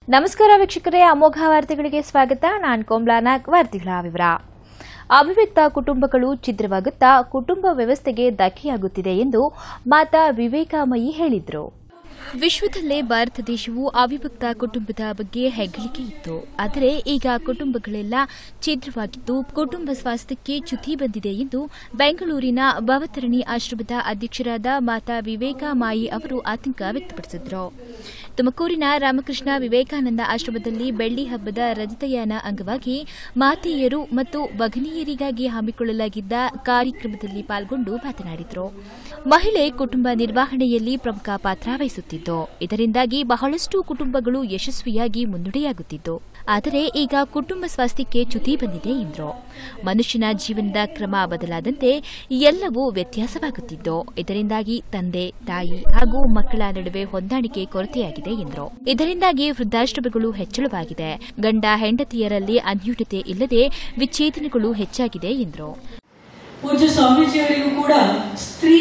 ನಮಸ್ಕಾರ ವೀಕ್ಷಕರೇ ಅಮೋಘ ವಾರ್ತೆಗಳಿಗೆ ಸ್ವಾಗತ ನಾನು ಕೋಮ್ಲಾನಾಗ್ ವಾರ್ತೆಗಳ ವಿವರ ಅವಿವ್ಯಕ್ತ ಕುಟುಂಬಗಳು ಛಿದ್ರವಾಗುತ್ತಾ ಕುಟುಂಬ ವ್ಯವಸ್ಥೆಗೆ ಧಕ್ಕೆಯಾಗುತ್ತಿದೆ ಎಂದು ಮಾತಾ ವಿವೇಕಾಮಯಿ ಹೇಳಿದರು ವಿಶ್ವದಲ್ಲೇ ಭಾರತ ದೇಶವು ಅವಿಭಕ್ತ ಕುಟುಂಬದ ಬಗ್ಗೆ ಹೆಗ್ಗಳಿಕೆ ಇತ್ತು ಆದರೆ ಈಗ ಕುಟುಂಬಗಳೆಲ್ಲ ಛಿದ್ರವಾಗಿದ್ದು ಕುಟುಂಬ ಸ್ವಾಸ್ಥ್ಯಕ್ಕೆ ಚ್ಯುತಿ ಬಂದಿದೆ ಎಂದು ಬೆಂಗಳೂರಿನ ಭವತರಣಿ ಆಶ್ರಮದ ಅಧ್ಯಕ್ಷರಾದ ಮಾತಾ ವಿವೇಕಾಮಾಯಿ ಅವರು ಆತಂಕ ವ್ಯಕ್ತಪಡಿಸಿದರು ತುಮಕೂರಿನ ರಾಮಕೃಷ್ಣ ವಿವೇಕಾನಂದ ಆಶ್ರಮದಲ್ಲಿ ಬೆಳ್ಳಿ ಹಬ್ಬದ ರಜತಯಾನ ಅಂಗವಾಗಿ ಮಾತೆಯರು ಮತ್ತು ಭಗಿನಿಯರಿಗಾಗಿ ಹಮ್ಮಿಕೊಳ್ಳಲಾಗಿದ್ದ ಕಾರ್ಯಕ್ರಮದಲ್ಲಿ ಪಾಲ್ಗೊಂಡು ಮಾತನಾಡಿದರು ಮಹಿಳೆ ಕುಟುಂಬ ನಿರ್ವಹಣೆಯಲ್ಲಿ ಪ್ರಮುಖ ಪಾತ್ರ ವಹಿಸುತ್ತಿದ್ದು ಇದರಿಂದಾಗಿ ಬಹಳಷ್ಟು ಕುಟುಂಬಗಳು ಯಶಸ್ವಿಯಾಗಿ ಮುನ್ನಡೆಯಾಗುತ್ತಿದ್ದು ಆದರೆ ಈಗ ಕುಟುಂಬ ಸ್ವಾಸ್ಥ್ಯಕ್ಕೆ ಚ್ಯುತಿ ಬಂದಿದೆ ಎಂದರು ಮನುಷ್ಯನ ಜೀವನದ ಕ್ರಮ ಬದಲಾದಂತೆ ಎಲ್ಲವೂ ವ್ಯತ್ಯಾಸವಾಗುತ್ತಿದ್ದು ಇದರಿಂದಾಗಿ ತಂದೆ ತಾಯಿ ಹಾಗೂ ಮಕ್ಕಳ ನಡುವೆ ಹೊಂದಾಣಿಕೆ ಕೊರತೆಯಾಗಿದೆ ಎಂದರು ಇದರಿಂದಾಗಿ ವೃದ್ಧಾಶ್ರಮಗಳು ಹೆಚ್ಚಳವಾಗಿದೆ ಗಂಡ ಹೆಂಡತಿಯರಲ್ಲಿ ಅನ್ಯೂನ್ಯತೆ ಇಲ್ಲದೆ ವಿಚ್ಛೇದನಗಳು ಹೆಚ್ಚಾಗಿದೆ ಎಂದರು ಪೂಜ್ಯ ಸ್ವಾಮೀಜಿಯವರಿಗೂ ಕೂಡ ಸ್ತ್ರೀ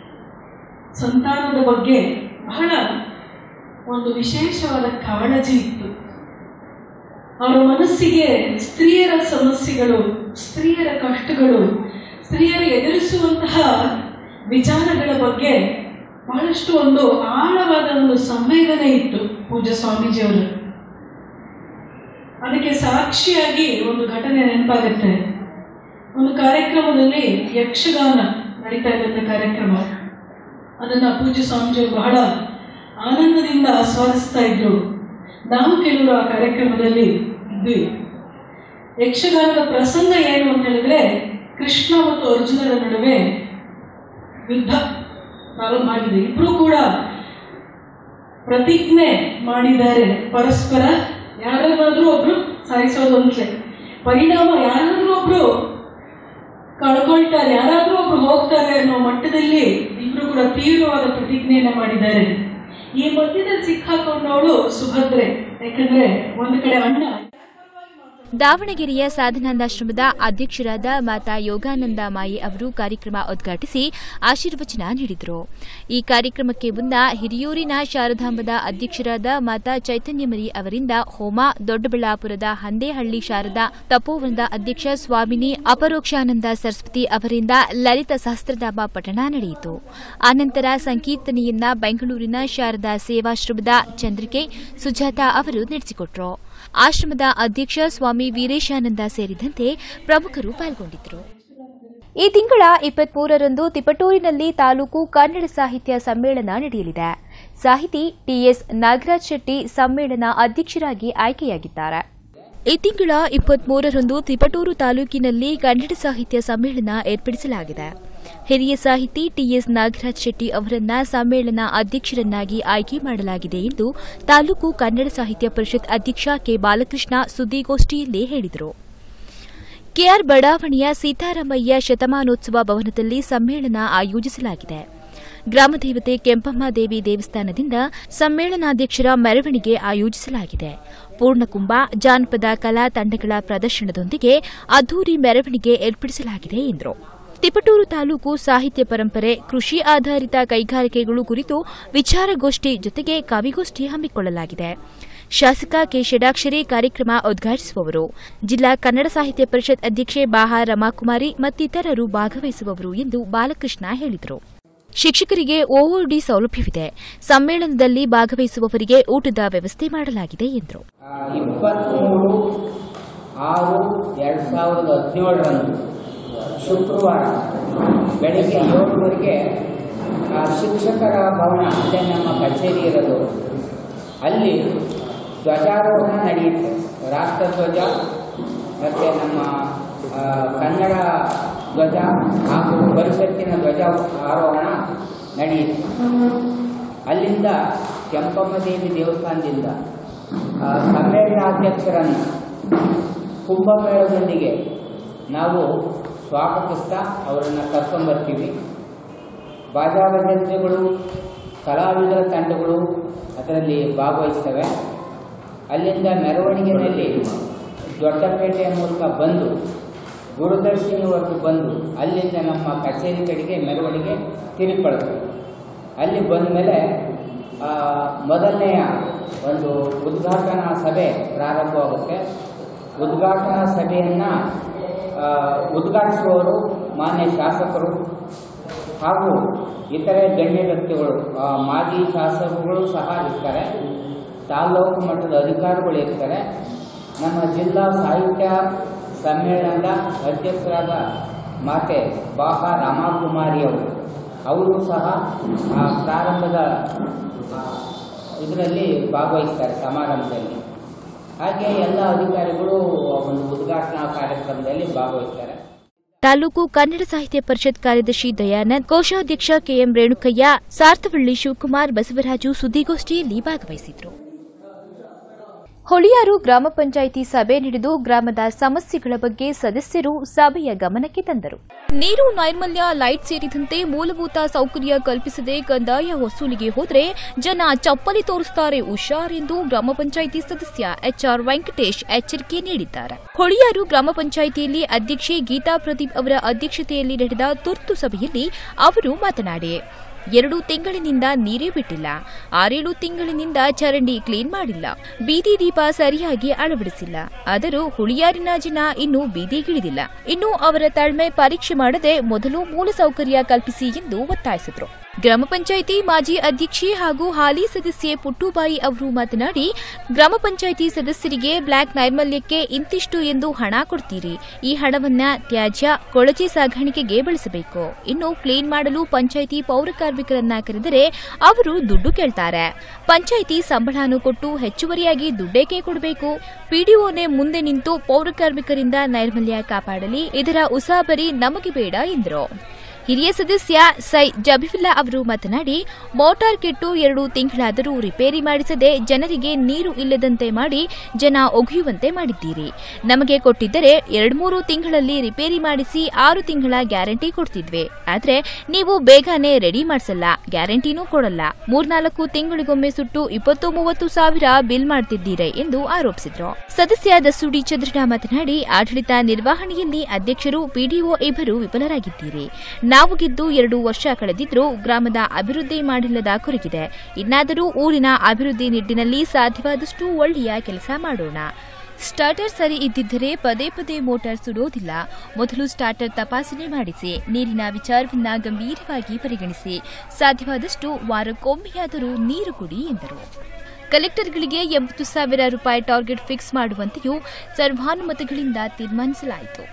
ಸಂತಾನದ ಬಗ್ಗೆ ಬಹಳ ಒಂದು ವಿಶೇಷವಾದ ಕಾಳಜಿ ಇತ್ತು ಅವರ ಮನಸ್ಸಿಗೆ ಸ್ತ್ರೀಯರ ಸಮಸ್ಯೆಗಳು ಸ್ತ್ರೀಯರ ಕಷ್ಟಗಳು ಸ್ತ್ರೀಯರು ಎದುರಿಸುವಂತಹ ವಿಚಾರಗಳ ಬಗ್ಗೆ ಬಹಳಷ್ಟು ಒಂದು ಆಳವಾದ ಒಂದು ಸಂವೇದನೆ ಇತ್ತು ಪೂಜ್ಯ ಸ್ವಾಮೀಜಿಯವರು ಅದಕ್ಕೆ ಸಾಕ್ಷಿಯಾಗಿ ಒಂದು ಘಟನೆ ನೆನಪಾಗುತ್ತೆ ಒಂದು ಕಾರ್ಯಕ್ರಮದಲ್ಲಿ ಯಕ್ಷಗಾನ ನಡೀತಾ ಇದ್ದಂಥ ಕಾರ್ಯಕ್ರಮ ಅದನ್ನ ಪೂಜ್ಯ ಸ್ವಾಮೀಜಿಯವರು ಬಹಳ ಆನಂದದಿಂದ ಆಸ್ವಾದಿಸ್ತಾ ಇದ್ರು ನಾವು ಕೆಲವರು ಆ ಕಾರ್ಯಕ್ರಮದಲ್ಲಿ ಇದ್ವಿ ಯಕ್ಷಗಾನದ ಪ್ರಸಂಗ ಏನು ಅಂತ ಹೇಳಿದ್ರೆ ಕೃಷ್ಣ ಮತ್ತು ಅರ್ಜುನರ ನಡುವೆ ಯುದ್ಧ ಪ್ರಾರಂಭ ಆಗಿದೆ ಇಬ್ರು ಕೂಡ ಪ್ರತಿಜ್ಞೆ ಮಾಡಿದ್ದಾರೆ ಪರಸ್ಪರ ಯಾರನ್ನಾದ್ರೂ ಒಬ್ರು ಸಾಯಿಸೋದು ಅಂತಲೇ ಪರಿಣಾಮ ಯಾರಾದ್ರೂ ಒಬ್ರು ಕಳ್ಕೊಳ್ತಾರೆ ಯಾರಾದ್ರೂ ಒಬ್ರು ಹೋಗ್ತಾರೆ ಅನ್ನೋ ಮಟ್ಟದಲ್ಲಿ ಇಬ್ರು ಕೂಡ ತೀವ್ರವಾದ ಪ್ರತಿಜ್ಞೆಯನ್ನ ಮಾಡಿದ್ದಾರೆ ಈ ಮಧ್ಯದಲ್ಲಿ ಸಿಕ್ಕಾಕೊಂಡವಳು ಸುಭದ್ರೆ ಯಾಕಂದ್ರೆ ಒಂದು ಕಡೆ ಅಣ್ಣ ದಾವಣಗೆರೆಯ ಸಾಧನಾಂದಾಶ್ರಮದ ಅಧ್ಯಕ್ಷರಾದ ಮಾತಾ ಯೋಗಾನಂದ ಮಾಯಿ ಅವರು ಕಾರ್ಯಕ್ರಮ ಉದ್ಘಾಟಿಸಿ ಆಶೀರ್ವಚನ ನೀಡಿದರು ಈ ಕಾರ್ಯಕ್ರಮಕ್ಕೆ ಮುನ್ನ ಹಿರಿಯೂರಿನ ಶಾರದಾಂಬದ ಅಧ್ಯಕ್ಷರಾದ ಮಾತಾ ಚೈತನ್ಯಮರಿ ಅವರಿಂದ ಹೋಮ ದೊಡ್ಡಬಳ್ಳಾಪುರದ ಹಂದೇಹಳ್ಳಿ ಶಾರದಾ ತಪೋವನದ ಅಧ್ಯಕ್ಷ ಸ್ವಾಮಿನಿ ಅಪರೋಕ್ಷಾನಂದ ಸರಸ್ವತಿ ಅವರಿಂದ ಲಲಿತ ಸಹಸ್ರನಾಮ ಪಠಣ ನಡೆಯಿತು ಆನಂತರ ಸಂಕೀರ್ತನೆಯನ್ನ ಬೆಂಗಳೂರಿನ ಶಾರದಾ ಸೇವಾಶ್ರಮದ ಚಂದ್ರಿಕೆ ಸುಜಾತಾ ಅವರು ನಡೆಸಿಕೊಟ್ಟರು ಆಶ್ರಮದ ಅಧ್ಯಕ್ಷ ಸ್ವಾಮಿ ವೀರೇಶಾನಂದ ಸೇರಿದಂತೆ ಪ್ರಮುಖರು ಪಾಲ್ಗೊಂಡಿದ್ದರು ಈ ತಿಂಗಳ ಇಪ್ಪತ್ಮೂರರಂದು ತಿಪಟೂರಿನಲ್ಲಿ ತಾಲೂಕು ಕನ್ನಡ ಸಾಹಿತ್ಯ ಸಮ್ಮೇಳನ ನಡೆಯಲಿದೆ ಸಾಹಿತಿ ಟಿಎಸ್ ನಾಗರಾಜ್ ಶೆಟ್ಟಿ ಸಮ್ಮೇಳನ ಅಧ್ಯಕ್ಷರಾಗಿ ಆಯ್ಕೆಯಾಗಿದ್ದಾರೆ ಈ ತಿಂಗಳ ಇಪ್ಪತ್ಮೂರರಂದು ತಿಪಟೂರು ತಾಲೂಕಿನಲ್ಲಿ ಕನ್ನಡ ಸಾಹಿತ್ಯ ಸಮ್ಮೇಳನ ಏರ್ಪಡಿಸಲಾಗಿದೆ ಹಿರಿಯ ಸಾಹಿತಿ ಟಿಎಸ್ ನಾಗರಾಜ್ ಶೆಟ್ಟಿ ಅವರನ್ನ ಸಮ್ಮೇಳನ ಅಧ್ಯಕ್ಷರನ್ನಾಗಿ ಆಯ್ಕೆ ಮಾಡಲಾಗಿದೆ ಎಂದು ತಾಲೂಕು ಕನ್ನಡ ಸಾಹಿತ್ಯ ಪರಿಷತ್ ಅಧ್ಯಕ್ಷ ಕೆ ಬಾಲಕೃಷ್ಣ ಸುದ್ದಿಗೋಷ್ಠಿಯಲ್ಲಿ ಹೇಳಿದರು ಕೆಆರ್ ಬಡಾವಣೆಯ ಸೀತಾರಾಮಯ್ಯ ಶತಮಾನೋತ್ಸವ ಭವನದಲ್ಲಿ ಸಮ್ಮೇಳನ ಆಯೋಜಿಸಲಾಗಿದೆ ಗ್ರಾಮದೇವತೆ ಕೆಂಪಮ್ಮ ದೇವಿ ದೇವಸ್ಥಾನದಿಂದ ಸಮ್ಮೇಳನಾಧ್ಯಕ್ಷರ ಮೆರವಣಿಗೆ ಆಯೋಜಿಸಲಾಗಿದೆ ಪೂರ್ಣಕುಂಭ ಜಾನಪದ ಕಲಾ ತಂಡಗಳ ಪ್ರದರ್ಶನದೊಂದಿಗೆ ಅದ್ದೂರಿ ಮೆರವಣಿಗೆ ಏರ್ಪಡಿಸಲಾಗಿದೆ ಎಂದರು ತಿಪಟೂರು ತಾಲೂಕು ಸಾಹಿತ್ಯ ಪರಂಪರೆ ಕೃಷಿ ಆಧಾರಿತ ಕೈಗಾರಿಕೆಗಳು ಕುರಿತು ವಿಚಾರಗೋಷ್ಠಿ ಜೊತೆಗೆ ಕವಿಗೋಷ್ಠಿ ಹಮ್ಮಿಕೊಳ್ಳಲಾಗಿದೆ ಶಾಸಕ ಕೆ ಷಡಾಕ್ಷರಿ ಕಾರ್ಯಕ್ರಮ ಉದ್ಘಾಟಿಸುವವರು ಜಿಲ್ಲಾ ಕನ್ನಡ ಸಾಹಿತ್ಯ ಪರಿಷತ್ ಅಧ್ಯಕ್ಷೆ ಬಾಹಾ ರಮಾಕುಮಾರಿ ಮತ್ತಿತರರು ಭಾಗವಹಿಸುವವರು ಎಂದು ಬಾಲಕೃಷ್ಣ ಹೇಳಿದರು ಶಿಕ್ಷಕರಿಗೆ ಓಒಡಿ ಸೌಲಭ್ಯವಿದೆ ಸಮ್ಮೇಳನದಲ್ಲಿ ಭಾಗವಹಿಸುವವರಿಗೆ ಊಟದ ವ್ಯವಸ್ಥೆ ಮಾಡಲಾಗಿದೆ ಎಂದರು ಇಪ್ಪತ್ತ್ಮೂರು ಆರು ಎರಡು ಸಾವಿರದ ಹದಿನೇಳರಂದು ಶುಕ್ರವಾರ ಬೆಳಗ್ಗೆ ಏಳುವರೆಗೆ ಆ ಶಿಕ್ಷಕರ ಭವನ ಅಲ್ಲೇ ನಮ್ಮ ಕಚೇರಿ ಇರೋದು ಅಲ್ಲಿ ಧ್ವಜಾರೋಹಣ ನಡೆಯುತ್ತೆ ರಾಷ್ಟ್ರಧ್ವಜ ಮತ್ತು ನಮ್ಮ ಆ, ಕನ್ನಡ ಧ್ವಜ ಹಾಗೂ ಪರಿಷತ್ತಿನ ಧ್ವಜ ಆರೋಹಣ ನಡೆಯುತ್ತೆ ಅಲ್ಲಿಂದ ಕೆಂಪಮ್ಮದೇವಿ ದೇವಸ್ಥಾನದಿಂದ ಆ, ಸಮ್ಮೇಳನಾಧ್ಯಕ್ಷರನ್ನು ಕುಂಭಮೇಳದೊಂದಿಗೆ ನಾವು ಸ್ವಾಗತಿಸ್ತಾ ಅವರನ್ನು ಕರ್ಕೊಂಬರ್ತೀವಿ ಬಾಜಾಬಜಂತ್ರಿಗಳು ಕಲಾವಿದರ ತಂಡಗಳು ಅದರಲ್ಲಿ ಭಾಗವಹಿಸ್ತವೆ ಅಲ್ಲಿಂದ ಮೆರವಣಿಗೆಯಲ್ಲಿ ದೊಡ್ಡಪೇಟೆಯ ಮೂಲಕ ಬಂದು ಗುರುದರ್ಶಿನಿವರೆಗೂ ಬಂದು ಅಲ್ಲಿಂದ ನಮ್ಮ ಕಚೇರಿ ಕಡೆಗೆ ಮೆರವಣಿಗೆ ತಿರುಗಿಕೊಳ್ತೇವೆ ಅಲ್ಲಿ ಬಂದ ಮೇಲೆ ಮೊದಲನೆಯ ಒಂದು ಉದ್ಘಾಟನಾ ಸಭೆ ಪ್ರಾರಂಭವಾಗುತ್ತೆ ಉದ್ಘಾಟನಾ ಸಭೆಯನ್ನು ಉದ್ಘಾಟಿಸುವವರು ಮಾನ್ಯ ಶಾಸಕರು ಹಾಗೂ ಇತರೆ ಗಣ್ಯ ವ್ಯಕ್ತಿಗಳು ಆ, ಮಾಜಿ ಶಾಸಕರು ಸಹ ಇರ್ತಾರೆ ತಾಲ್ಲೂಕು ಮಟ್ಟದ ಅಧಿಕಾರಿಗಳು ಇರ್ತಾರೆ ನಮ್ಮ ಜಿಲ್ಲಾ ಸಾಹಿತ್ಯ ಸಮ್ಮೇಳನದ ಅಧ್ಯಕ್ಷರಾದ ಮಾತೆ ಬಾಬಾ ರಾಮಕುಮಾರಿ ಅವರು ಅವರು ಸಹ ಆ ಪ್ರಾರಂಭದ ಇದರಲ್ಲಿ ಭಾಗವಹಿಸ್ತಾರೆ ಸಮಾರಂಭದಲ್ಲಿ ಹಾಗೆ ಎಲ್ಲ ಅಧಿಕಾರಿಗಳು ಒಂದು ಉದ್ಘಾಟನಾ ಕಾರ್ಯಕ್ರಮದಲ್ಲಿ ಭಾಗವಹಿಸ್ತಾರೆ ತಾಲೂಕು ಕನ್ನಡ ಸಾಹಿತ್ಯ ಪರಿಷತ್ ಕಾರ್ಯದರ್ಶಿ ದಯಾನಂದ್ ಕೋಶಾಧ್ಯಕ್ಷ ಕೆಎಂ ರೇಣುಕಯ್ಯ ಸಾರ್ಥವಳ್ಳಿ ಶಿವಕುಮಾರ್ ಬಸವರಾಜು ಸುದ್ದಿಗೋಷ್ಠಿಯಲ್ಲಿ ಭಾಗವಹಿಸಿದ್ರು ಹೊಳಿಯಾರು ಗ್ರಾಮ ಪಂಚಾಯಿತಿ ಸಭೆ ನಡೆದು ಗ್ರಾಮದ ಸಮಸ್ಯೆಗಳ ಬಗ್ಗೆ ಸದಸ್ಯರು ಸಭೆಯ ಗಮನಕ್ಕೆ ತಂದರು ನೀರು ನೈರ್ಮಲ್ಯ ಲೈಟ್ ಸೇರಿದಂತೆ ಮೂಲಭೂತ ಸೌಕರ್ಯ ಕಲ್ಪಿಸದೆ ಕಂದಾಯ ವಸೂಲಿಗೆ ಹೋದರೆ ಜನ ಚಪ್ಪಲಿ ತೋರಿಸುತ್ತಾರೆ ಹುಷಾರೆಂದು ಗ್ರಾಮ ಪಂಚಾಯಿತಿ ಸದಸ್ಯ ಎಚ್ಆರ್ ವೆಂಕಟೇಶ್ ಎಚ್ಚರಿಕೆ ನೀಡಿದ್ದಾರೆ ಹೊಳಿಯಾರು ಗ್ರಾಮ ಪಂಚಾಯಿತಿಯಲ್ಲಿ ಅಧ್ಯಕ್ಷೆ ಗೀತಾ ಪ್ರದೀಪ್ ಅವರ ಅಧ್ಯಕ್ಷತೆಯಲ್ಲಿ ನಡೆದ ತುರ್ತು ಸಭೆಯಲ್ಲಿ ಅವರು ಮಾತನಾಡಿ ಎರಡು ತಿಂಗಳಿನಿಂದ ನೀರೇ ಬಿಟ್ಟಿಲ್ಲ ಆರೇಳು ತಿಂಗಳಿನಿಂದ ಚರಂಡಿ ಕ್ಲೀನ್ ಮಾಡಿಲ್ಲ ಬೀದಿ ದೀಪ ಸರಿಯಾಗಿ ಅಳವಡಿಸಿಲ್ಲ ಆದರೂ ಹುಳಿಯಾರಿನ ಜನ ಇನ್ನೂ ಬೀದಿಗಿಳಿದಿಲ್ಲ ಇನ್ನು ಅವರ ತಾಳ್ಮೆ ಪರೀಕ್ಷೆ ಮಾಡದೆ ಮೊದಲು ಮೂಲಸೌಕರ್ಯ ಕಲ್ಪಿಸಿ ಎಂದು ಒತ್ತಾಯಿಸಿದರು ಗ್ರಾಮ ಪಂಚಾಯಿತಿ ಮಾಜಿ ಅಧ್ಯಕ್ಷೆ ಹಾಗೂ ಹಾಲಿ ಸದಸ್ಯೆ ಪುಟ್ಟುಬಾಯಿ ಅವರು ಮಾತನಾಡಿ ಗ್ರಾಮ ಪಂಚಾಯಿತಿ ಸದಸ್ಯರಿಗೆ ಬ್ಲಾಕ್ ನೈರ್ಮಲ್ಯಕ್ಕೆ ಇಂತಿಷ್ಟು ಎಂದು ಹಣ ಕೊಡ್ತೀರಿ ಈ ಹಣವನ್ನ ತ್ಯಾಜ್ಯ ಕೊಳಚೆ ಸಾಗಾಣಿಕೆಗೆ ಬಳಸಬೇಕು ಇನ್ನು ಕ್ಲೀನ್ ಮಾಡಲು ಪಂಚಾಯಿತಿ ಪೌರ ಕಾರ್ಮಿಕರನ್ನ ಕರೆದರೆ ಅವರು ದುಡ್ಡು ಕೇಳ್ತಾರೆ ಪಂಚಾಯಿತಿ ಸಂಬಳನು ಕೊಟ್ಟು ಹೆಚ್ಚುವರಿಯಾಗಿ ದುಡ್ಡೇಕೆ ಕೊಡಬೇಕು ಪಿಡಿಒನೇ ಮುಂದೆ ನಿಂತು ಪೌರ ಕಾರ್ಮಿಕರಿಂದ ನೈರ್ಮಲ್ಯ ಕಾಪಾಡಲಿ ಇದರ ಉಸಾಬರಿ ನಮಗೆ ಬೇಡ ಎಂದರು ಹಿರಿಯ ಸದಸ್ಯ ಸೈ ಜಬಿಫುಲ್ಲಾ ಅವರು ಮಾತನಾಡಿ ಮೋಟಾರ್ ಕೆಟ್ಟು ಎರಡು ತಿಂಗಳಾದರೂ ರಿಪೇರಿ ಮಾಡಿಸದೆ ಜನರಿಗೆ ನೀರು ಇಲ್ಲದಂತೆ ಮಾಡಿ ಜನ ಒಗೆಯುವಂತೆ ಮಾಡಿದ್ದೀರಿ ನಮಗೆ ಕೊಟ್ಟಿದ್ದರೆ ಎರಡ್ಮೂರು ತಿಂಗಳಲ್ಲಿ ರಿಪೇರಿ ಮಾಡಿಸಿ ಆರು ತಿಂಗಳ ಗ್ಯಾರಂಟಿ ಕೊಡ್ತಿದ್ವಿ ಆದ್ರೆ ನೀವು ಬೇಗನೆ ರೆಡಿ ಮಾಡಿಸಲ್ಲ ಗ್ಯಾರಂಟಿನೂ ಕೊಡಲ್ಲ ಮೂರ್ನಾಲ್ಕು ತಿಂಗಳಿಗೊಮ್ಮೆ ಸುಟ್ಟು ಇಪ್ಪತ್ತು ಮೂವತ್ತು ಸಾವಿರ ಬಿಲ್ ಮಾಡ್ತಿದ್ದೀರಿ ಎಂದು ಆರೋಪಿಸಿದ್ರು ಸದಸ್ಯ ದಸುಡಿ ಚಂದ್ರನ ಮಾತನಾಡಿ ಆಡಳಿತ ನಿರ್ವಹಣೆಯಲ್ಲಿ ಅಧ್ಯಕ್ಷರು ಪಿಡಿಒ ಇಬ್ಬರು ವಿಫಲರಾಗಿದ್ದೀರಿ ನಾವು ಗೆದ್ದು ಎರಡು ವರ್ಷ ಕಳೆದಿದ್ರೂ ಗ್ರಾಮದ ಅಭಿವೃದ್ಧಿ ಮಾಡಿಲ್ಲದ ಕೊರಗಿದೆ ಇನ್ನಾದರೂ ಊರಿನ ಅಭಿವೃದ್ಧಿ ನಿಟ್ಟಿನಲ್ಲಿ ಸಾಧ್ಯವಾದಷ್ಟು ಒಳ್ಳೆಯ ಕೆಲಸ ಮಾಡೋಣ ಸ್ಟಾರ್ಟರ್ ಸರಿ ಇದ್ದಿದ್ದರೆ ಪದೇ ಪದೇ ಮೋಟಾರ್ ಸುಡೋದಿಲ್ಲ ಮೊದಲು ಸ್ಟಾರ್ಟರ್ ತಪಾಸಣೆ ಮಾಡಿಸಿ ನೀರಿನ ವಿಚಾರವನ್ನ ಗಂಭೀರವಾಗಿ ಪರಿಗಣಿಸಿ ಸಾಧ್ಯವಾದಷ್ಟು ವಾರಕ್ಕೊಮ್ಮೆಯಾದರೂ ನೀರು ಕುಡಿ ಎಂದರು ಕಲೆಕ್ಟರ್ಗಳಿಗೆ ಎಂಬತ್ತು ಸಾವಿರ ರೂಪಾಯಿ ಟಾರ್ಗೆಟ್ ಫಿಕ್ಸ್ ಮಾಡುವಂತೆಯೂ ಸರ್ವಾನುಮತಗಳಿಂದ ತೀರ್ಮಾನಿಸಲಾಯಿತು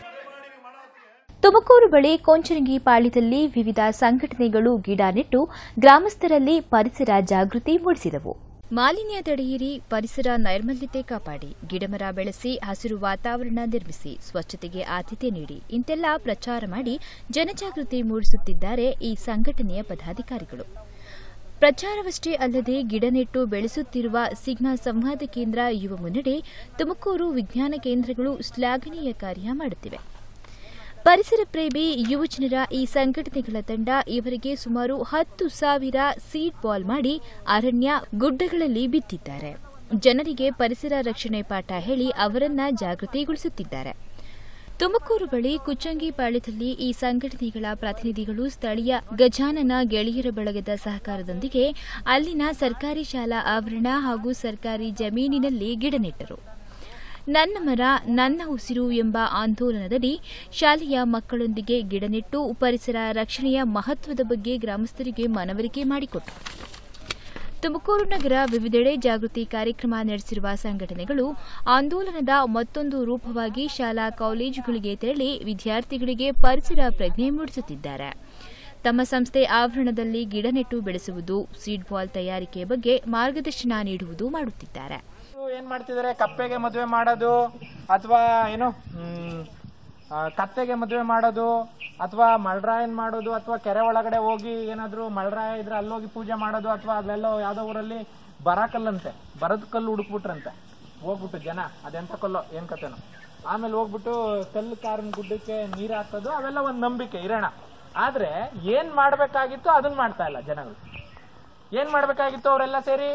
ತುಮಕೂರು ಬಳಿ ಕೊಂಚರಂಗಿ ಪಾಳ್ಯದಲ್ಲಿ ವಿವಿಧ ಸಂಘಟನೆಗಳು ಗಿಡ ನೆಟ್ಟು ಗ್ರಾಮಸ್ಥರಲ್ಲಿ ಪರಿಸರ ಜಾಗೃತಿ ಮೂಡಿಸಿದವು ಮಾಲಿನ್ಯ ತಡೆಯಿರಿ ಪರಿಸರ ನೈರ್ಮಲ್ಯತೆ ಕಾಪಾಡಿ ಗಿಡಮರ ಬೆಳೆಸಿ ಹಸಿರು ವಾತಾವರಣ ನಿರ್ಮಿಸಿ ಸ್ವಚ್ಛತೆಗೆ ಆದ್ಯತೆ ನೀಡಿ ಇಂತೆಲ್ಲ ಪ್ರಚಾರ ಮಾಡಿ ಜನಜಾಗೃತಿ ಮೂಡಿಸುತ್ತಿದ್ದಾರೆ ಈ ಸಂಘಟನೆಯ ಪದಾಧಿಕಾರಿಗಳು ಪ್ರಚಾರವಷ್ಟೇ ಅಲ್ಲದೆ ಗಿಡ ನೆಟ್ಟು ಬೆಳೆಸುತ್ತಿರುವ ಸಿಗ್ಮಾ ಸಂವಾದ ಕೇಂದ್ರ ಯುವ ಮುನ್ನಡೆ ತುಮಕೂರು ವಿಜ್ಞಾನ ಕೇಂದ್ರಗಳು ಶ್ಲಾಘನೀಯ ಕಾರ್ಯ ಮಾಡುತ್ತಿವೆ ಪರಿಸರ ಪ್ರೇಮಿ ಯುವಜನರ ಈ ಸಂಘಟನೆಗಳ ತಂಡ ಇವರಿಗೆ ಸುಮಾರು ಹತ್ತು ಸಾವಿರ ಸೀಡ್ ಬಾಲ್ ಮಾಡಿ ಅರಣ್ಯ ಗುಡ್ಡಗಳಲ್ಲಿ ಬಿತ್ತಿದ್ದಾರೆ ಜನರಿಗೆ ಪರಿಸರ ರಕ್ಷಣೆ ಪಾಠ ಹೇಳಿ ಅವರನ್ನ ಜಾಗೃತಿಗೊಳಿಸುತ್ತಿದ್ದಾರೆ ತುಮಕೂರು ಬಳಿ ಕುಚ್ಚಂಗಿಪಾಳ್ಯದಲ್ಲಿ ಈ ಸಂಘಟನೆಗಳ ಪ್ರತಿನಿಧಿಗಳು ಸ್ಥಳೀಯ ಗಜಾನನ ಗೆಳೆಯರ ಬಳಗದ ಸಹಕಾರದೊಂದಿಗೆ ಅಲ್ಲಿನ ಸರ್ಕಾರಿ ಶಾಲಾ ಆವರಣ ಹಾಗೂ ಸರ್ಕಾರಿ ಜಮೀನಿನಲ್ಲಿ ಗಿಡ ನೆಟ್ಟರು ನನ್ನ ಮರ ನನ್ನ ಉಸಿರು ಎಂಬ ಆಂದೋಲನದಡಿ ಶಾಲೆಯ ಮಕ್ಕಳೊಂದಿಗೆ ಗಿಡ ನೆಟ್ಟು ಪರಿಸರ ರಕ್ಷಣೆಯ ಮಹತ್ವದ ಬಗ್ಗೆ ಗ್ರಾಮಸ್ಥರಿಗೆ ಮನವರಿಕೆ ಮಾಡಿಕೊಟ್ಟರು ತುಮಕೂರು ನಗರ ವಿವಿಧೆಡೆ ಜಾಗೃತಿ ಕಾರ್ಯಕ್ರಮ ನಡೆಸಿರುವ ಸಂಘಟನೆಗಳು ಆಂದೋಲನದ ಮತ್ತೊಂದು ರೂಪವಾಗಿ ಶಾಲಾ ಕಾಲೇಜುಗಳಿಗೆ ತೆರಳಿ ವಿದ್ಯಾರ್ಥಿಗಳಿಗೆ ಪರಿಸರ ಪ್ರಜ್ಞೆ ಮೂಡಿಸುತ್ತಿದ್ದಾರೆ ತಮ್ಮ ಸಂಸ್ಥೆ ಆವರಣದಲ್ಲಿ ಗಿಡ ನೆಟ್ಟು ಬೆಳೆಸುವುದು ಸೀಡ್ ಬಾಲ್ ತಯಾರಿಕೆ ಬಗ್ಗೆ ಮಾರ್ಗದರ್ಶನ ನೀಡುವುದು ಮಾಡುತ್ತಿದ್ದಾರೆ ಏನ್ ಮಾಡ್ತಿದಾರೆ ಕಪ್ಪೆಗೆ ಮದುವೆ ಮಾಡೋದು ಅಥವಾ ಏನು ಹ್ಮ್, ಆ, ಕತ್ತೆಗೆ ಮದುವೆ ಮಾಡೋದು ಅಥವಾ ಮಳ್ರಾಯನ್ ಮಾಡೋದು ಅಥವಾ ಕೆರೆ ಒಳಗಡೆ ಹೋಗಿ ಏನಾದ್ರು ಮಳ್ರಾಯ ಇದ್ರೆ ಅಲ್ಲೋಗಿ ಪೂಜೆ ಮಾಡೋದು ಅಥವಾ ಅಲ್ಲೆಲ್ಲೋ ಯಾವ್ದೋ ಊರಲ್ಲಿ ಬರ ಕಲ್ಲಂತೆ ಬರದ ಕಲ್ಲು ಹುಡುಕ್ಬಿಟ್ರಂತೆ ಹೋಗ್ಬಿಟ್ಟು ಜನ ಅದೆಂತ ಕಲ್ಲೋ ಏನ್ ಕತೆನೋ ಆಮೇಲೆ ಹೋಗ್ಬಿಟ್ಟು ಕಲ್ಲು ಕಾರಿನ ಗುಡ್ಡಕ್ಕೆ ನೀರ್ ಹಾಕೋದು ಅವೆಲ್ಲ ಒಂದ್ ನಂಬಿಕೆ ಇರೋಣ ಆದ್ರೆ ಏನ್ ಮಾಡ್ಬೇಕಾಗಿತ್ತು ಅದನ್ನ ಮಾಡ್ತಾ ಇಲ್ಲ ಜನಗಳು ಏನ್ ಮಾಡ್ಬೇಕಾಗಿತ್ತು ಅವರೆಲ್ಲ ಸೇರಿ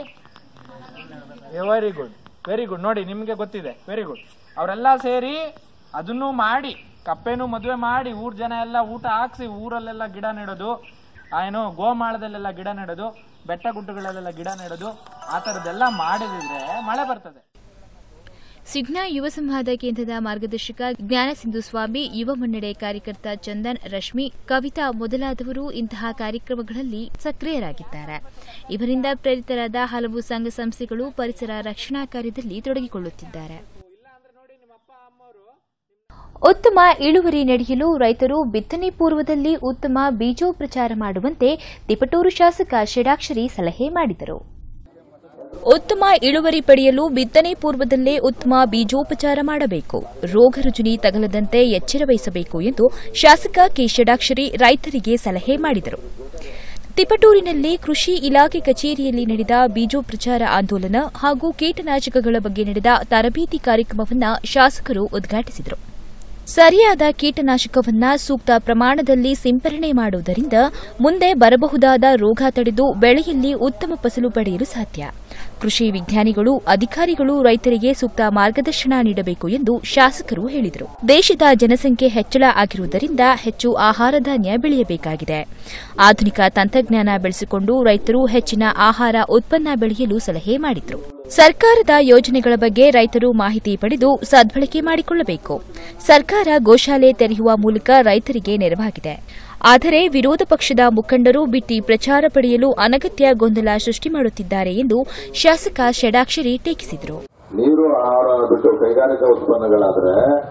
ವೆರಿ ಗುಡ್ ವೆರಿ ಗುಡ್ ನೋಡಿ ನಿಮ್ಗೆ ಗೊತ್ತಿದೆ ವೆರಿ ಗುಡ್ ಅವರೆಲ್ಲ ಸೇರಿ ಅದನ್ನು ಮಾಡಿ ಕಪ್ಪೆನು ಮದುವೆ ಮಾಡಿ ಊರ್ ಜನ ಎಲ್ಲ ಊಟ ಹಾಕ್ಸಿ ಊರಲ್ಲೆಲ್ಲ ಗಿಡ ನೆಡೋದು ಆ ಏನೋ ಗೋಮಾಳದಲ್ಲೆಲ್ಲ ಗಿಡ ನೆಡೋದು ಬೆಟ್ಟ ಗುಡ್ಡಗಳಲ್ಲೆಲ್ಲ ಗಿಡ ನೆಡೋದು ಆ ಥರದ್ದೆಲ್ಲ ಮಾಡಿದ್ರೆ ಮಳೆ ಬರ್ತದೆ ಸಿಡ್ನಾ ಯುವ ಸಂವಾದ ಕೇಂದ್ರದ ಮಾರ್ಗದರ್ಶಕ ಜ್ಞಾನಸಿಂಧು ಸ್ವಾಮಿ ಯುವ ಮುನ್ನಡೆ ಕಾರ್ಯಕರ್ತ ಚಂದನ್ ರಶ್ಮಿ ಕವಿತಾ ಮೊದಲಾದವರು ಇಂತಹ ಕಾರ್ಯಕ್ರಮಗಳಲ್ಲಿ ಸಕ್ರಿಯರಾಗಿದ್ದಾರೆ ಇವರಿಂದ ಪ್ರೇರಿತರಾದ ಹಲವು ಸಂಘ ಸಂಸ್ಥೆಗಳು ಪರಿಸರ ರಕ್ಷಣಾ ಕಾರ್ಯದಲ್ಲಿ ತೊಡಗಿಕೊಳ್ಳುತ್ತಿದ್ದಾರೆ ಉತ್ತಮ ಇಳುವರಿ ನಡೆಯಲು ರೈತರು ಬಿತ್ತನೆ ಪೂರ್ವದಲ್ಲಿ ಉತ್ತಮ ಬೀಜೋಪಚಾರ ಮಾಡುವಂತೆ ತಿಪಟೂರು ಶಾಸಕ ಷಡಾಕ್ಷರಿ ಸಲಹೆ ಮಾಡಿದರು ಉತ್ತಮ ಇಳುವರಿ ಪಡೆಯಲು ಬಿತ್ತನೆ ಪೂರ್ವದಲ್ಲೇ ಉತ್ತಮ ಬೀಜೋಪಚಾರ ಮಾಡಬೇಕು ರೋಗ ರುಜಿನಿ ತಗಲದಂತೆ ಎಚ್ಚರ ವಹಿಸಬೇಕು ಎಂದು ಶಾಸಕ ಕೆ ಷಡಾಕ್ಷರಿ ರೈತರಿಗೆ ಸಲಹೆ ಮಾಡಿದರು ತಿಪಟೂರಿನಲ್ಲಿ ಕೃಷಿ ಇಲಾಖೆ ಕಚೇರಿಯಲ್ಲಿ ನಡೆದ ಬೀಜೋಪಚಾರ ಆಂದೋಲನ ಹಾಗೂ ಕೀಟನಾಶಕಗಳ ಬಗ್ಗೆ ನಡೆದ ತರಬೇತಿ ಕಾರ್ಯಕ್ರಮವನ್ನು ಶಾಸಕರು ಉದ್ಘಾಟಿಸಿದರು ಸರಿಯಾದ ಕೀಟನಾಶಕವನ್ನ ಸೂಕ್ತ ಪ್ರಮಾಣದಲ್ಲಿ ಸಿಂಪರಣೆ ಮಾಡುವುದರಿಂದ ಮುಂದೆ ಬರಬಹುದಾದ ರೋಗ ತಡೆದು ಬೆಳೆಯಲ್ಲಿ ಉತ್ತಮ ಫಸಲು ಪಡೆಯಲು ಸಾಧ್ಯ ಕೃಷಿ ವಿಜ್ಞಾನಿಗಳು ಅಧಿಕಾರಿಗಳು ರೈತರಿಗೆ ಸೂಕ್ತ ಮಾರ್ಗದರ್ಶನ ನೀಡಬೇಕು ಎಂದು ಶಾಸಕರು ಹೇಳಿದರು ದೇಶದ ಜನಸಂಖ್ಯೆ ಹೆಚ್ಚಳ ಆಗಿರುವುದರಿಂದ ಹೆಚ್ಚು ಆಹಾರ ಧಾನ್ಯ ಬೆಳೆಯಬೇಕಾಗಿದೆ ಆಧುನಿಕ ತಂತ್ರಜ್ಞಾನ ಬೆಳೆಸಿಕೊಂಡು ರೈತರು ಹೆಚ್ಚಿನ ಆಹಾರ ಉತ್ಪನ್ನ ಬೆಳೆಯಲು ಸಲಹೆ ಮಾಡಿದರು ಸರ್ಕಾರದ ಯೋಜನೆಗಳ ಬಗ್ಗೆ ರೈತರು ಮಾಹಿತಿ ಪಡೆದು ಸದ್ಬಳಕೆ ಮಾಡಿಕೊಳ್ಳಬೇಕು ಸರ್ಕಾರ ಗೋಶಾಲೆ ತೆರೆಯುವ ಮೂಲಕ ರೈತರಿಗೆ ನೆರವಾಗಿದೆ ಆದರೆ ವಿರೋಧ ಪಕ್ಷದ ಮುಖಂಡರು ಬಿಟ್ಟಿ ಪ್ರಚಾರ ಪಡೆಯಲು ಅನಗತ್ಯ ಗೊಂದಲ ಸೃಷ್ಟಿ ಮಾಡುತ್ತಿದ್ದಾರೆ ಎಂದು ಶಾಸಕ ಷಡಾಕ್ಷರಿ ಟೀಕಿಸಿದರು ನೀರು ಆಹಾರ ಬಿಟ್ಟು ಕೈಗಾರಿಕಾ ಉತ್ಪನ್ನಗಳಾದ್ರೆ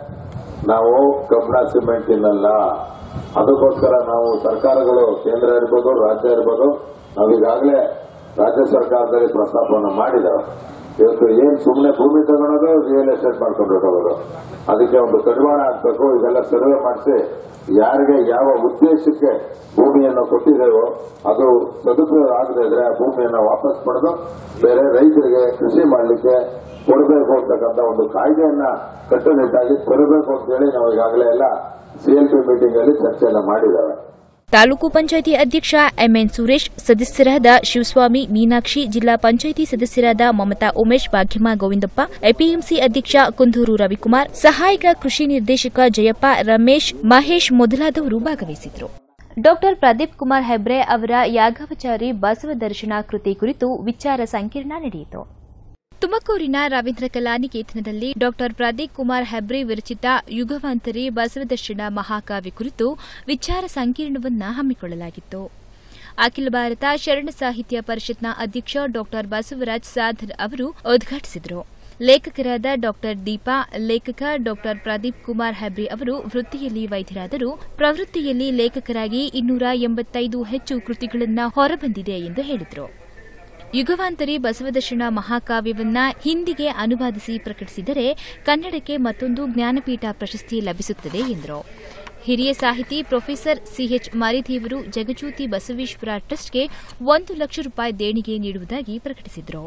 ನಾವು ಕಬ್ಬಣ ಸಿಮೆಂಟ್ ತಿನ್ನಲ್ಲ ಅದಕ್ಕೋಸ್ಕರ ನಾವು ಸರ್ಕಾರಗಳು ಕೇಂದ್ರ ಇರ್ಬೋದು ರಾಜ್ಯ ಇರ್ಬೋದು ನಾವು ಈಗಾಗಲೇ ರಾಜ್ಯ ಸರ್ಕಾರದಲ್ಲಿ ಪ್ರಸ್ತಾಪವನ್ನು ಮಾಡಿದ್ದೇವೆ ಇವತ್ತು ಏನ್ ಸುಮ್ಮನೆ ಭೂಮಿ ತಗೊಳೋದು ರಿಯಲ್ ಎಸ್ಟೇಟ್ ಮಾಡ್ಕೊಂಡು ಹೋಗೋದು ಅದಕ್ಕೆ ಒಂದು ಕಡಿವಾಣ ಹಾಕ್ಬೇಕು ಇದೆಲ್ಲ ಸರ್ವೆ ಮಾಡಿಸಿ ಯಾರಿಗೆ ಯಾವ ಉದ್ದೇಶಕ್ಕೆ ಭೂಮಿಯನ್ನು ಕೊಟ್ಟಿದ್ದೇವೋ ಅದು ಸದುಪಯೋಗ ಆಗದೇ ಇದ್ರೆ ಆ ಭೂಮಿಯನ್ನು ವಾಪಸ್ ಪಡೆದು ಬೇರೆ ರೈತರಿಗೆ ಕೃಷಿ ಮಾಡಲಿಕ್ಕೆ ಕೊಡಬೇಕು ಅಂತಕ್ಕಂಥ ಒಂದು ಕಾಯ್ದೆಯನ್ನ ಕಟ್ಟುನಿಟ್ಟಾಗಿ ತರಬೇಕು ಅಂತೇಳಿ ನಾವು ಈಗಾಗಲೇ ಎಲ್ಲ ಸಿಎಲ್ಪಿ ಮೀಟಿಂಗ್ ಅಲ್ಲಿ ಚರ್ಚೆಯನ್ನ ಮಾಡಿದ್ದೇವೆ ತಾಲೂಕು ಪಂಚಾಯಿತಿ ಅಧ್ಯಕ್ಷ ಎಂಎನ್ ಸುರೇಶ್ ಸದಸ್ಯರಾದ ಶಿವಸ್ವಾಮಿ ಮೀನಾಕ್ಷಿ ಜಿಲ್ಲಾ ಪಂಚಾಯಿತಿ ಸದಸ್ಯರಾದ ಮಮತಾ ಉಮೇಶ್ ಭಾಗ್ಯಮ್ಮ ಗೋವಿಂದಪ್ಪ ಎಪಿಎಂಸಿ ಅಧ್ಯಕ್ಷ ಕುಂದೂರು ರವಿಕುಮಾರ್ ಸಹಾಯಕ ಕೃಷಿ ನಿರ್ದೇಶಕ ಜಯಪ್ಪ ರಮೇಶ್ ಮಹೇಶ್ ಮೊದಲಾದವರು ಭಾಗವಹಿಸಿದ್ರು ಡಾಕ್ಟರ್ ಪ್ರದೀಪ್ ಕುಮಾರ್ ಹೆಬ್ರೆ ಅವರ ಯಾಗವಚಾರಿ ಬಸವ ದರ್ಶನ ಕೃತಿ ಕುರಿತು ವಿಚಾರ ಸಂಕಿರಣ ನಡೆಯಿತು ತುಮಕೂರಿನ ರವೀಂದ್ರ ಕಲಾನಿಕೇತನದಲ್ಲಿ ಡಾಕ್ಟರ್ ಪ್ರದೀಪ್ ಕುಮಾರ್ ಹೆಬ್ರಿ ವಿರಚಿತ ಯುಗವಂತರಿ ಬಸವದರ್ಶನ ಮಹಾಕಾವ್ಯ ಕುರಿತು ವಿಚಾರ ಸಂಕಿರಣವನ್ನು ಹಮ್ಮಿಕೊಳ್ಳಲಾಗಿತ್ತು ಅಖಿಲ ಭಾರತ ಶರಣ ಸಾಹಿತ್ಯ ಪರಿಷತ್ನ ಅಧ್ಯಕ್ಷ ಡಾಕ್ಟರ್ ಬಸವರಾಜ್ ಸಾಧರ್ ಅವರು ಉದ್ಘಾಟಿಸಿದರು ಲೇಖಕರಾದ ಡಾಕ್ಟರ್ ದೀಪಾ ಲೇಖಕ ಡಾಕ್ಟರ್ ಪ್ರದೀಪ್ ಕುಮಾರ್ ಹೆಬ್ರಿ ಅವರು ವೃತ್ತಿಯಲ್ಲಿ ವೈದ್ಯರಾದರೂ ಪ್ರವೃತ್ತಿಯಲ್ಲಿ ಲೇಖಕರಾಗಿ ಇನ್ನೂರ ಎಂಬತ್ತೈದು ಹೆಚ್ಚು ಕೃತಿಗಳನ್ನು ಹೊರಬಂದಿದೆ ಎಂದು ಹೇಳಿದರು ಯುಗವಾಂತರಿ ಬಸವದರ್ಶನ ಮಹಾಕಾವ್ಯವನ್ನ ಹಿಂದಿಗೆ ಅನುವಾದಿಸಿ ಪ್ರಕಟಿಸಿದರೆ ಕನ್ನಡಕ್ಕೆ ಮತ್ತೊಂದು ಜ್ಞಾನಪೀಠ ಪ್ರಶಸ್ತಿ ಲಭಿಸುತ್ತದೆ ಎಂದರು ಹಿರಿಯ ಸಾಹಿತಿ ಪ್ರೊಫೆಸರ್ ಸಿಎಚ್ ಮಾರಿದೇವರು ಜಗಜ್ಯೋತಿ ಬಸವೇಶ್ವರ ಟ್ರಸ್ಟ್ಗೆ ಒಂದು ಲಕ್ಷ ರೂಪಾಯಿ ದೇಣಿಗೆ ನೀಡುವುದಾಗಿ ಪ್ರಕಟಿಸಿದರು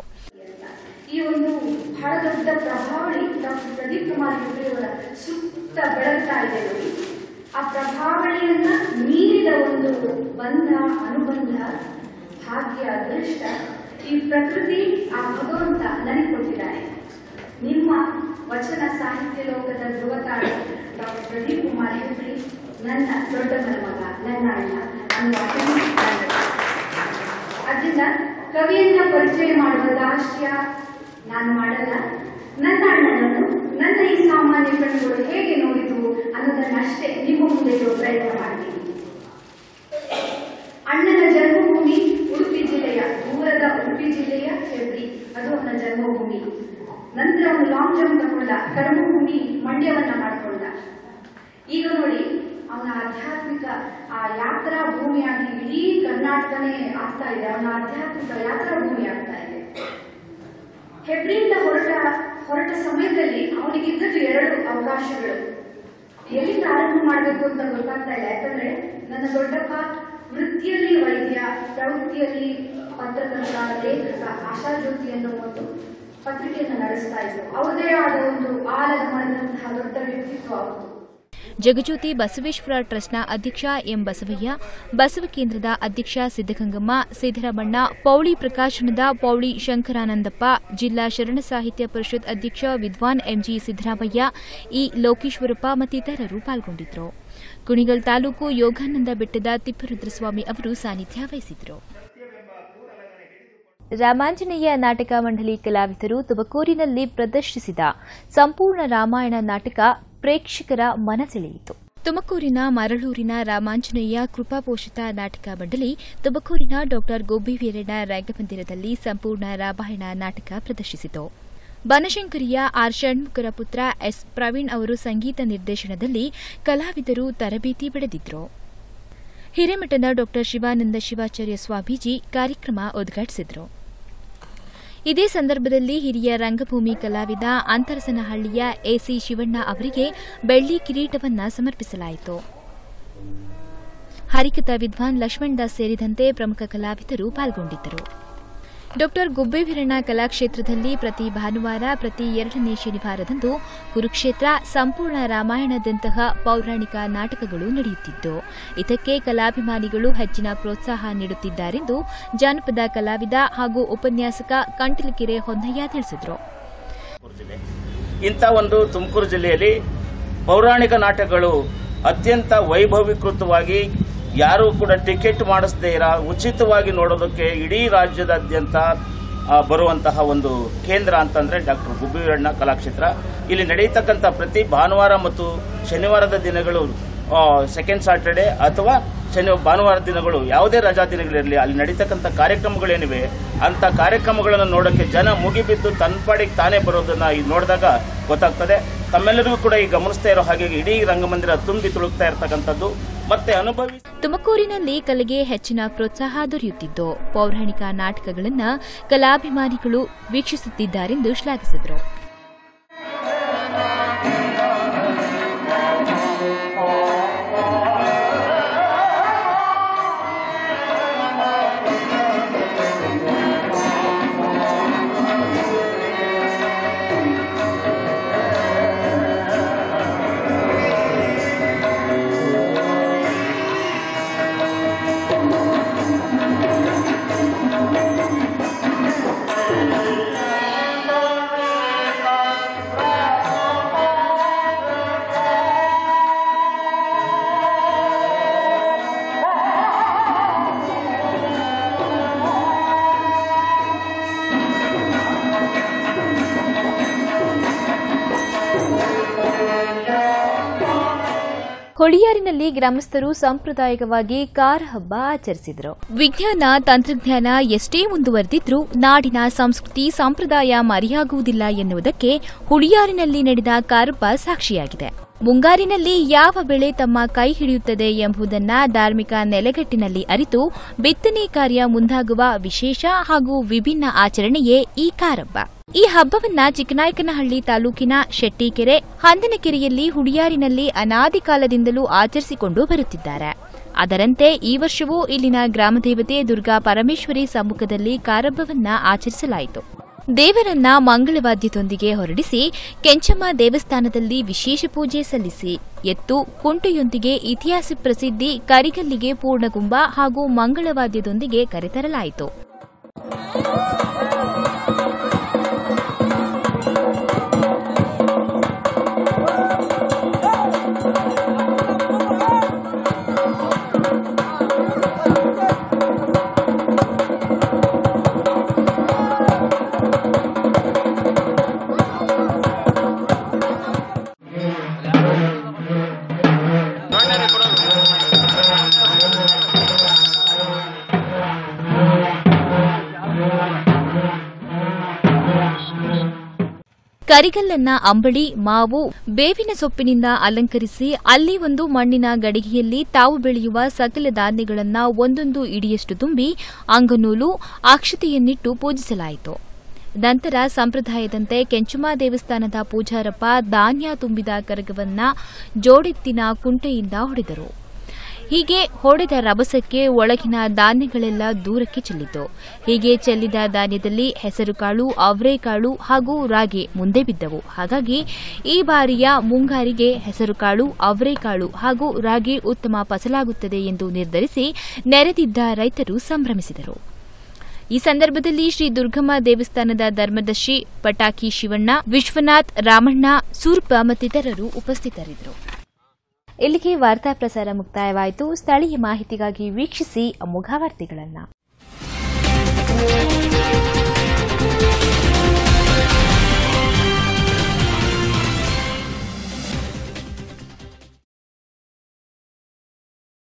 ಈ ಒಂದು ಬಹಳ ದೊಡ್ಡ ಪ್ರಭಾವಳಿ ಡಾಕ್ಟರ್ ಪ್ರದೀಪ್ ಕುಮಾರ್ ಹೆಗ್ಡೆಯವರ ಸುತ್ತ ಬೆಳಗ್ತಾ ಇದೆ ನೋಡಿ ಆ ಪ್ರಭಾವಳಿಯನ್ನ ಮೀರಿದ ಒಂದು ಬಂಧ ಅನುಬಂಧ ಭಾಗ್ಯ ಅದೃಷ್ಟ ಈ ಪ್ರಕೃತಿ ಆ ಭಗವಂತ ನನಗೆ ಕೊಟ್ಟಿದ್ದಾನೆ ನಿಮ್ಮ ವಚನ ಸಾಹಿತ್ಯ ಲೋಕದ ಧ್ರುವತಾಳ ಡಾಕ್ಟರ್ ಪ್ರದೀಪ್ ಕುಮಾರ್ ಹೆಗ್ಡೆ ನನ್ನ ದೊಡ್ಡ ಮಗ ನನ್ನ ಅಣ್ಣ ನನ್ನ ಅಣ್ಣನ ಗಂಡ. ಅದರಿಂದ ಕವಿಯನ್ನ ಪರಿಚಯ ಮಾಡುವ ದಾಷ್ಟ್ಯ ನಾನು ಮಾಡಲ್ಲ ನನ್ನ ಅಣ್ಣನನ್ನು ನನ್ನ ಈ ಸಾಮಾನ್ಯ ಕಣ್ಣುಗಳು ಹೇಗೆ ನೋಡಿದ್ವು ಅನ್ನೋದನ್ನಷ್ಟೇ ನಿಮ್ಮ ಮುಂದೆ ಇಡುವ ಪ್ರಯತ್ನ ಮಾಡ್ತೀನಿ ಅಣ್ಣನ ಜನ್ಮಭೂಮಿ ಉಡುಪಿ ಜಿಲ್ಲೆಯ ದೂರದ ಉಡುಪಿ ಜಿಲ್ಲೆಯ ಹೆಬ್ರಿ ಅದು ಅವನ ಜನ್ಮಭೂಮಿ ನಂತರ ಅವನು ಲಾಂಗ್ ಜಂಪ್ ತಗೊಂಡ ಕರ್ಮಭೂಮಿ ಮಂಡ್ಯವನ್ನ ಮಾಡ್ಕೊಂಡ ಈಗ ನೋಡಿ ಅವನ ಆಧ್ಯಾತ್ಮಿಕ ಆ ಯಾತ್ರಾ ಭೂಮಿಯಾಗಿ ಇಡೀ ಕರ್ನಾಟಕನೇ ಆಗ್ತಾ ಇದೆ ಅವನ ಆಧ್ಯಾತ್ಮಿಕ ಯಾತ್ರಾ ಭೂಮಿ ಆಗ್ತಾ ಇದೆ ಹೆಬ್ರಿಯಿಂದ ಹೊರಟ ಹೊರಟ ಸಮಯದಲ್ಲಿ ಅವನಿಗಿದ್ದದ್ದು ಎರಡು ಅವಕಾಶಗಳು ಎಲ್ಲಿ ಪ್ರಾರಂಭ ಮಾಡಬೇಕು ಅಂತ ಗೊತ್ತಾಗ್ತಾ ಇಲ್ಲ ಯಾಕಂದ್ರೆ ನನ್ನ ದೊಡ್ಡಪ್ಪ ವೃತ್ತಿಯಲ್ಲಿ ವೈದ್ಯ ಪ್ರವೃತ್ತಿಯಲ್ಲಿ ಪತ್ರಕರ್ತ ಲೇಖಕ ಆಶಾಜ್ಯೋತಿ ಅನ್ನೋ ಒಂದು ಪತ್ರಿಕೆಯನ್ನು ನಡೆಸ್ತಾ ಇದ್ರು ಅವರದೇ ಆದ ಒಂದು ಆಲದ ಮರದಂತಹ ದೊಡ್ಡ ವ್ಯಕ್ತಿತ್ವ ಅವತ್ತು ಜಗಜ್ಯೋತಿ ಬಸವೇಶ್ವರ ಟ್ರಸ್ಟ್ನ ಅಧ್ಯಕ್ಷ ಎಂ ಬಸವಯ್ಯ ಬಸವ ಕೇಂದ್ರದ ಅಧ್ಯಕ್ಷ ಸಿದ್ದಗಂಗಮ್ಮ ಸಿದ್ದರಾಮಣ್ಣ ಪೌಳಿ ಪ್ರಕಾಶನದ ಪೌಳಿ ಶಂಕರಾನಂದಪ್ಪ ಜಿಲ್ಲಾ ಶರಣ ಸಾಹಿತ್ಯ ಪರಿಷತ್ ಅಧ್ಯಕ್ಷ ವಿದ್ವಾನ್ ಎಂಜಿ ಸಿದ್ದರಾಮಯ್ಯ ಇ ಲೋಕೇಶ್ವರಪ್ಪ ಮತ್ತಿತರರು ಪಾಲ್ಗೊಂಡಿದ್ದರು ಕುಣಿಗಲ್ ತಾಲೂಕು ಯೋಗಾನಂದ ಬೆಟ್ಟದ ತಿಪ್ಪರುದ್ರಸ್ವಾಮಿ ಅವರು ಸಾನ್ನಿಧ್ಯ ವಹಿಸಿದರು ರಾಮಾಂಜನೇಯ ನಾಟಕ ಮಂಡಳಿ ಕಲಾವಿದರು ತುಮಕೂರಿನಲ್ಲಿ ಪ್ರದರ್ಶಿಸಿದ ಸಂಪೂರ್ಣ ರಾಮಾಯಣ ನಾಟಕ ಪ್ರೇಕ್ಷಕರ ಮನಸೆಳೆಯಿತು ತುಮಕೂರಿನ ಮರಳೂರಿನ ರಾಮಾಂಜನೇಯ ಕೃಪಾಪೋಷಿತ ನಾಟಕ ಮಂಡಳಿ ತುಮಕೂರಿನ ಡಾ ಗೋಬಿವೀರಣ್ಣ ರಂಗಮಂದಿರದಲ್ಲಿ ಸಂಪೂರ್ಣ ರಾಮಾಯಣ ನಾಟಕ ಪ್ರದರ್ಶಿಸಿತು ಬನಶಂಕರಿಯ ಆರ್ ಷಣ್ಮುಖರ ಪುತ್ರ ಎಸ್ ಪ್ರವೀಣ್ ಅವರು ಸಂಗೀತ ನಿರ್ದೇಶನದಲ್ಲಿ ಕಲಾವಿದರು ತರಬೇತಿ ಪಡೆದಿದ್ರು ಹಿರೇಮಠದ ಡಾ ಶಿವಾನಂದ ಶಿವಾಚಾರ್ಯ ಸ್ವಾಮೀಜಿ ಕಾರ್ಯಕ್ರಮ ಉದ್ಘಾಟಿಸಿದರು ಇದೇ ಸಂದರ್ಭದಲ್ಲಿ ಹಿರಿಯ ರಂಗಭೂಮಿ ಕಲಾವಿದ ಅಂತರಸನಹಳ್ಳಿಯ ಎಸಿ ಶಿವಣ್ಣ ಅವರಿಗೆ ಬೆಳ್ಳಿ ಕಿರೀಟವನ್ನ ಸಮರ್ಪಿಸಲಾಯಿತು ಹರಿಕಥಾ ವಿದ್ವಾನ್ ಲಕ್ಷ್ಮಣ್ ದಾಸ್ ಸೇರಿದಂತೆ ಪ್ರಮುಖ ಕಲಾವಿದರು ಪಾಲ್ಗೊಂಡಿದ್ದರು ಡಾಕ್ಟರ್ ಗುಬ್ಬೇವೀರಣ್ಣ ಕಲಾಕ್ಷೇತ್ರದಲ್ಲಿ ಪ್ರತಿ ಭಾನುವಾರ ಪ್ರತಿ ಎರಡನೇ ಶನಿವಾರದಂದು ಕುರುಕ್ಷೇತ್ರ ಸಂಪೂರ್ಣ ರಾಮಾಯಣದಂತಹ ಪೌರಾಣಿಕ ನಾಟಕಗಳು ನಡೆಯುತ್ತಿದ್ದು ಇದಕ್ಕೆ ಕಲಾಭಿಮಾನಿಗಳು ಹೆಚ್ಚಿನ ಪ್ರೋತ್ಸಾಹ ನೀಡುತ್ತಿದ್ದಾರೆಂದು ಜಾನಪದ ಕಲಾವಿದ ಹಾಗೂ ಉಪನ್ಯಾಸಕ ಕಂಟಿಲಕೆರೆ ಹೊನ್ನಯ್ಯ ತಿಳಿಸಿದರು ಇಂಥ ಒಂದು ತುಮಕೂರು ಜಿಲ್ಲೆಯಲ್ಲಿ ಪೌರಾಣಿಕ ನಾಟಕಗಳು ಅತ್ಯಂತ ವೈಭವೀಕೃತವಾಗಿ ಯಾರೂ ಕೂಡ ಟಿಕೆಟ್ ಮಾಡಿಸದೇ ಇರ ಉಚಿತವಾಗಿ ನೋಡೋದಕ್ಕೆ ಇಡೀ ರಾಜ್ಯದಾದ್ಯಂತ ಆ, ಬರುವಂತಹ ಒಂದು ಕೇಂದ್ರ ಅಂತಂದ್ರೆ ಡಾಕ್ಟರ್ ಗುಬ್ಬಿವೀರಣ್ಣ ಕಲಾಕ್ಷೇತ್ರ ಇಲ್ಲಿ ನಡೆಯತಕ್ಕಂಥ ಪ್ರತಿ ಭಾನುವಾರ ಮತ್ತು ಶನಿವಾರದ ದಿನಗಳು ಸೆಕೆಂಡ್ ಸಾಟರ್ಡೆ ಅಥವಾ ಶನಿ ಭಾನುವಾರ ದಿನಗಳು ಯಾವುದೇ ರಜಾ ದಿನಗಳಿರಲಿ ಅಲ್ಲಿ ನಡೀತಕ್ಕಂಥ ಕಾರ್ಯಕ್ರಮಗಳೇನಿವೆ ಅಂತ ಕಾರ್ಯಕ್ರಮಗಳನ್ನು ನೋಡೋಕ್ಕೆ ಜನ ಮುಗಿಬಿದ್ದು ತನ್ನ ಪಾಡಿಗೆ ತಾನೇ ಬರೋದನ್ನ ಇದು ನೋಡಿದಾಗ ಗೊತ್ತಾಗ್ತದೆ ತಮ್ಮೆಲ್ಲರಿಗೂ ಕೂಡ ಈ ಗಮನಿಸ್ತಾ ಇರೋ ಹಾಗೆ ಇಡೀ ರಂಗಮಂದಿರ ತುಂಬಿ ತುಳುಕ್ತಾ ಇರತಕ್ಕಂಥದ್ದು ಮತ್ತೆ ಅನುಭವಿ ತುಮಕೂರಿನಲ್ಲಿ ಕಲೆಗೆ ಹೆಚ್ಚಿನ ಪ್ರೋತ್ಸಾಹ ದೊರೆಯುತ್ತಿದ್ದು ಪೌರಾಣಿಕ ನಾಟಕಗಳನ್ನು ಕಲಾಭಿಮಾನಿಗಳು ವೀಕ್ಷಿಸುತ್ತಿದ್ದಾರೆಂದು ಶ್ಲಾಘಿಸಿದರು ಹೊಳಿಯಾರಿನಲ್ಲಿ ಗ್ರಾಮಸ್ಥರು ಸಾಂಪ್ರದಾಯಿಕವಾಗಿ ಕಾರ ಹಬ್ಬ ಆಚರಿಸಿದರು ವಿಜ್ಞಾನ ತಂತ್ರಜ್ಞಾನ ಎಷ್ಟೇ ಮುಂದುವರೆದಿದ್ರೂ ನಾಡಿನ ಸಂಸ್ಕೃತಿ ಸಂಪ್ರದಾಯ ಮರೆಯಾಗುವುದಿಲ್ಲ ಎನ್ನುವುದಕ್ಕೆ ಹುಳಿಯಾರಿನಲ್ಲಿ ನಡೆದ ಕಾರಬ್ಬ ಸಾಕ್ಷಿಯಾಗಿದೆ ಮುಂಗಾರಿನಲ್ಲಿ ಯಾವ ಬೆಳೆ ತಮ್ಮ ಕೈ ಹಿಡಿಯುತ್ತದೆ ಎಂಬುದನ್ನ ಧಾರ್ಮಿಕ ನೆಲೆಗಟ್ಟಿನಲ್ಲಿ ಅರಿತು ಬಿತ್ತನೆ ಕಾರ್ಯ ಮುಂದಾಗುವ ವಿಶೇಷ ಹಾಗೂ ವಿಭಿನ್ನ ಆಚರಣೆಯೇ ಈ ಕಾರಬ್ಬ ಈ ಹಬ್ಬವನ್ನ ಚಿಕ್ಕನಾಯಕನಹಳ್ಳಿ ತಾಲೂಕಿನ ಶೆಟ್ಟಿಕೆರೆ ಹಂದನಕೆರೆಯಲ್ಲಿ ಹುಡಿಯಾರಿನಲ್ಲಿ ಅನಾದಿ ಕಾಲದಿಂದಲೂ ಆಚರಿಸಿಕೊಂಡು ಬರುತ್ತಿದ್ದಾರೆ ಅದರಂತೆ ಈ ವರ್ಷವೂ ಇಲ್ಲಿನ ಗ್ರಾಮದೇವತೆ ದುರ್ಗಾ ಪರಮೇಶ್ವರಿ ಸಮ್ಮುಖದಲ್ಲಿ ಕಾರಬ್ಬವನ್ನ ಆಚರಿಸಲಾಯಿತು ದೇವರನ್ನ ಮಂಗಳವಾದ್ಯದೊಂದಿಗೆ ಹೊರಡಿಸಿ ಕೆಂಚಮ್ಮ ದೇವಸ್ಥಾನದಲ್ಲಿ ವಿಶೇಷ ಪೂಜೆ ಸಲ್ಲಿಸಿ ಎತ್ತು ಕುಂಟೆಯೊಂದಿಗೆ ಇತಿಹಾಸ ಪ್ರಸಿದ್ಧಿ ಕರಿಗಲ್ಲಿಗೆ ಪೂರ್ಣಗುಂಬ ಹಾಗೂ ಮಂಗಳವಾದ್ಯದೊಂದಿಗೆ ಕರೆತರಲಾಯಿತು ಕರಿಗಲ್ಲನ್ನ ಅಂಬಳಿ ಮಾವು ಬೇವಿನ ಸೊಪ್ಪಿನಿಂದ ಅಲಂಕರಿಸಿ ಅಲ್ಲಿ ಒಂದು ಮಣ್ಣಿನ ಗಡಿಗೆಯಲ್ಲಿ ತಾವು ಬೆಳೆಯುವ ಸಕಲ ಧಾನ್ಯಗಳನ್ನ ಒಂದೊಂದು ಇಡಿಯಷ್ಟು ತುಂಬಿ ಅಂಗನೂಲು ಅಕ್ಷತೆಯನ್ನಿಟ್ಟು ಪೂಜಿಸಲಾಯಿತು ನಂತರ ಸಂಪ್ರದಾಯದಂತೆ ಕೆಂಚುಮಾ ದೇವಸ್ಥಾನದ ಪೂಜಾರಪ್ಪ ಧಾನ್ಯ ತುಂಬಿದ ಕರಗವನ್ನ ಜೋಡೆತ್ತಿನ ಕುಂಟೆಯಿಂದ ಹೊಡೆದರು ಹೀಗೆ ಹೊಡೆದ ರಭಸಕ್ಕೆ ಒಳಗಿನ ಧಾನ್ಯಗಳೆಲ್ಲ ದೂರಕ್ಕೆ ಚೆಲ್ಲಿತು ಹೀಗೆ ಚೆಲ್ಲಿದ ಧಾನ್ಯದಲ್ಲಿ ಹೆಸರುಕಾಳು ಅವರೆಕಾಳು ಹಾಗೂ ರಾಗಿ ಮುಂದೆ ಬಿದ್ದವು ಹಾಗಾಗಿ ಈ ಬಾರಿಯ ಮುಂಗಾರಿಗೆ ಹೆಸರುಕಾಳು ಅವರೆಕಾಳು ಹಾಗೂ ರಾಗಿ ಉತ್ತಮ ಫಸಲಾಗುತ್ತದೆ ಎಂದು ನಿರ್ಧರಿಸಿ ನೆರೆದಿದ್ದ ರೈತರು ಸಂಭ್ರಮಿಸಿದರು ಈ ಸಂದರ್ಭದಲ್ಲಿ ಶ್ರೀ ದುರ್ಗಮ್ಮ ದೇವಸ್ಥಾನದ ಧರ್ಮದರ್ಶಿ ಪಟಾಕಿ ಶಿವಣ್ಣ ವಿಶ್ವನಾಥ್ ರಾಮಣ್ಣ ಸೂರ್ಪ ಮತ್ತಿತರರು ಉಪಸ್ಥಿತರಿದ್ದರು ಇಲ್ಲಿಗೆ ವಾರ್ತಾ ಪ್ರಸಾರ ಮುಕ್ತಾಯವಾಯಿತು ಸ್ಥಳೀಯ ಮಾಹಿತಿಗಾಗಿ ವೀಕ್ಷಿಸಿ ಅಮೋಘ ವಾರ್ತೆಗಳನ್ನು